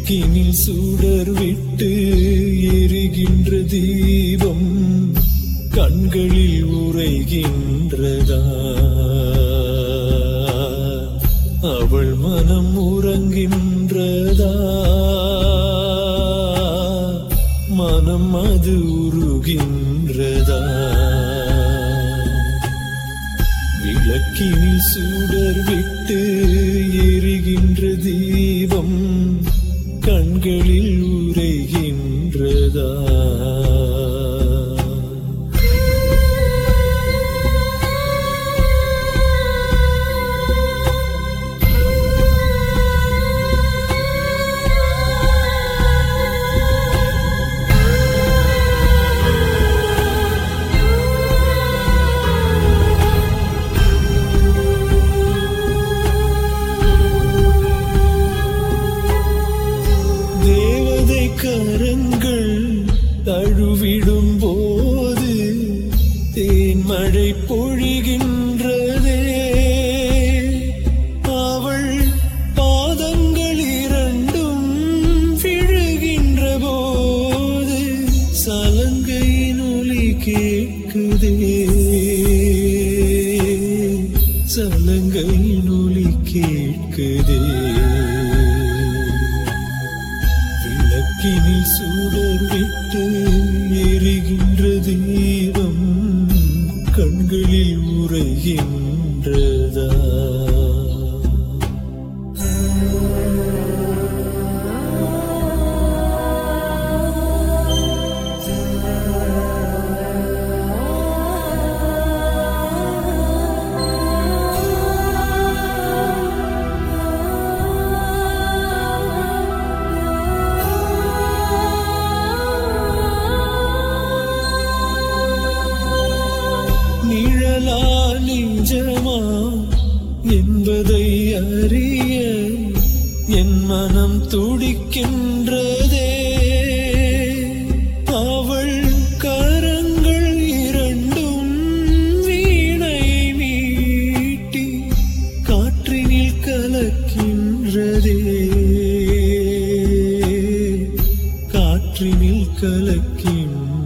விளக்கினில் சுடர் விட்டு எரிகின்ற தீபம் கண்களில் உரைகின்றதா அவள் மனம் உறங்கின்றதா மனம் அது உருகின்றதா விளக்கினில் சுடர் விட்டு எரிகின்ற தீபம் கண்களில் உரைகின்றதா தேவதை கரங்கள் தழுவிடும் போது தேன்மழை பொழிகின்றதே அவள் பாதங்கள் இரண்டும் விழுகின்ற போது சலங்கையின் ஒலி கேட்குதே சலங்கையின் ஒலி கேட்குதே விளக்கினில் சுடர் விட்டு எரிகின்ற தீபம் கண்களில் உரைகின்றதா நிழலா நெஞ்சமா என்பதை அறிய என் மனம் துடிக்கின்றதே அவள் கரங்கள் இரண்டும் வீணை மீட்டி காற்றினில் கலக்கின்றதே காற்றினில் கலக்கின்றதே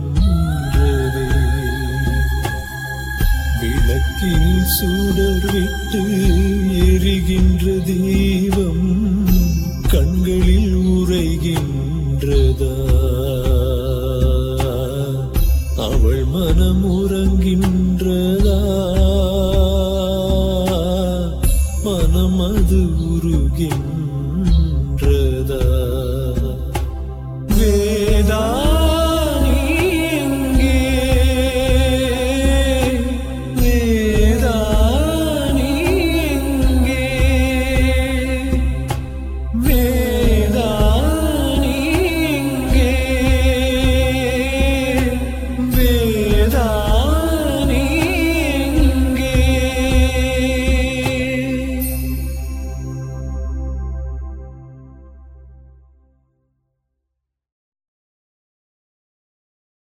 விளக்கினில் சுடர் விட்டு எரிகின்ற தீபம் கண்களில் உரைகின்றதா அவள் மனம் உறங்கின்றதா மனம் அது உருகின்ற